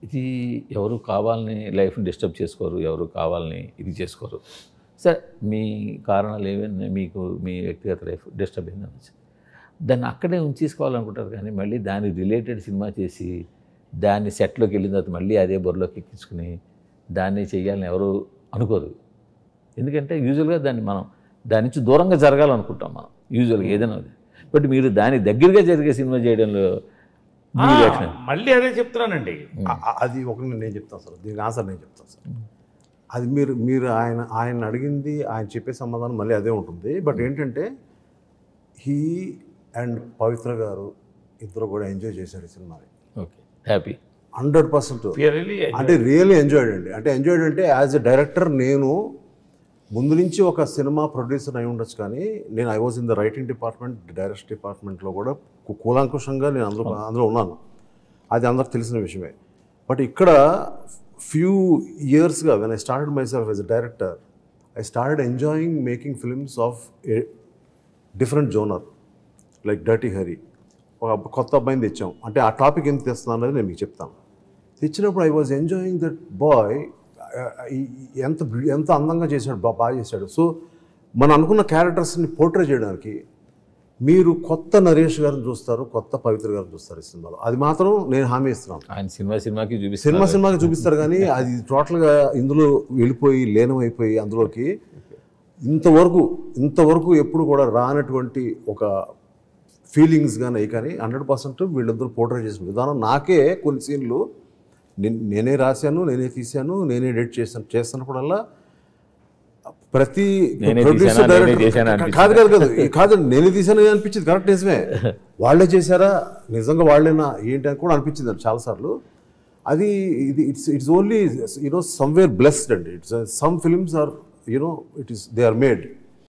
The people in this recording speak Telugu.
ఇది ఎవరు కావాలని లైఫ్ని డిస్టర్బ్ చేసుకోరు ఎవరు కావాలని ఇది చేసుకోరు సరే మీ కారణాలు ఏవైనా మీకు మీ వ్యక్తిగత లైఫ్ డిస్టర్బ్ అయింది అనొచ్చు దాన్ని అక్కడే ఉంచేసుకోవాలనుకుంటారు కానీ మళ్ళీ దానికి రిలేటెడ్ సినిమా చేసి దాన్ని సెట్లోకి వెళ్ళిన తర్వాత మళ్ళీ అదే బొర్రలోకి ఎక్కించుకుని దాన్ని చేయాలని ఎవరు అనుకోరు ఎందుకంటే యూజువల్గా దాన్ని మనం దాని నుంచి దూరంగా జరగాలనుకుంటాం మనం యూజువల్గా ఏదైనా అది. బట్ మీరు దాని దగ్గరగా జరిగే సినిమా చేయడంలో మీ ఆ, రియాక్షన్ మళ్ళీ అదే చెప్తున్నానండి ఆ- ఆ- అది ఒక నేను చెప్తాను సార్ దీనికి ఆన్సర్ నేను చెప్తాను సార్ అది మీరు మీరు ఆయన ఆయన అడిగింది ఆయన చెప్పే సమాధానం మళ్ళీ అదే ఉంటుంది బట్ ఏంటంటే హీ అండ్ పవిత్ర గారు ఇద్దరు కూడా ఎంజాయ్ చేశారు ఈ సినిమాని okay happy hundred percent really అంటే రియల్లీ ఎంజాయ్డ్ అండి అంటే ఎంజాయ్డ్ అంటే యాజ్ ఎ డైరెక్టర్ నేను ముందు నుంచి ఒక సినిమా ప్రొడ్యూసర్ అయి ఉండొచ్చు కానీ నేను I was in the writing department direct డిపార్ట్మెంట్లో కూడా కు- కూలంకుషంగా నేను అందులో అందులో ఉన్నాను అది అందరికి తెలిసిన విషయమే బట్ ఇక్కడ ఫ్యూ ఇయర్స్గా when I started myself as a director I started enjoying making films of a different genre like dirty Hari ఒక అబ్బ- కొత్త అబ్బాయిని తెచ్చాం అంటే ఆ టాపిక్ ఎందుకు తెస్తున్నాను అనేది నేను మీకు చెప్తాను తెచ్చినప్పుడు I was enjoying that boy ఎంత బ్రి- ఎంత అందంగా చేశాడు బా- బాగా చేశాడు సో మనం అనుకున్న క్యారెక్టర్స్ని పోర్ట్రే చేయడానికి మీరు కొత్త నరేష్ గారిని చూస్తారు కొత్త పవిత్ర గారిని చూస్తారు ఈ సినిమాలో అది మాత్రం నేను హామీ ఇస్తున్నాను ఆయన సినిమా సినిమాకి సినిమా చూపిస్తున్నారు సినిమాకి చూపిస్తారు కానీ అది టోటల్గా ఇందులో వెళ్ళిపోయి లీనమైపోయి అందులోకి ఇంతవరకు ఇంతవరకు ఎప్పుడు కూడా రానటువంటి ఒక ఫీలింగ్స్ కానీ కానీ హండ్రెడ్ పర్సెంట్ వీళ్ళిద్దరూ పోర్ట్రేట్ చేసిన విధానం నాకే కొన్ని సీన్లు నే- నేనే రాశాను నేనే తీశాను నేనే ఎడిట్ చేశాను చేస్తున్నప్పుడల్లా ప్రతి నేనే producer, తీశానా, నేనే director- చేశానా కా- అనిపించిందా? కాదు కాదు కాదు ఈ కాదు నేనే తీశాను అనిపించింది కరెక్ట్ నిజమే వాళ్ళే చేశారా నిజంగా వాళ్ళేనా ఏంటి అని కూడా అనిపించింది అండి చాలాసార్లు అది ఇది it's it's only you know somewhere blessed అండి it's some films are you know it is they are made